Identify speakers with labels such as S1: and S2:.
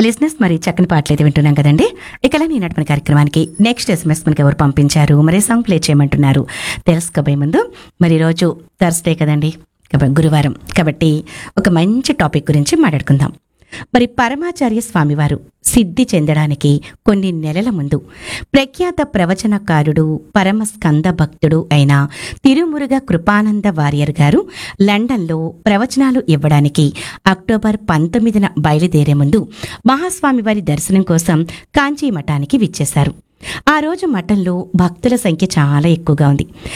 S1: లిజినెస్ మరి చక్కని పాటలు అయితే వింటున్నాం కదండి ఇక నేను నడిపిన కార్యక్రమానికి నెక్స్ట్ ఎస్ఎంఎస్ మనకి ఎవరు పంపించారు మరి సాంగ్ ప్లే చేయమంటున్నారు తెలుసుకోబోయే ముందు మరి రోజు థర్స్డే కదండి కాబ- గురువారం కాబట్టి ఒక మంచి టాపిక్ గురించి మాట్లాడుకుందాం మరి పరమాచార్య స్వామివారు సిద్ధి చెందడానికి కొన్ని నెలల ముందు ప్రఖ్యాత ప్రవచనకారుడు పరమ స్కంద భక్తుడు అయిన తిరుమురుగ కృపానంద వారియర్ గారు లండన్లో ప్రవచనాలు ఇవ్వడానికి అక్టోబర్ పంతొమ్మిదిన బయలుదేరే ముందు మహాస్వామి వారి దర్శనం కోసం కాంచీ మఠానికి విచ్చేశారు ఆ రోజు మఠంలో భక్తుల సంఖ్య చాలా ఎక్కువగా ఉంది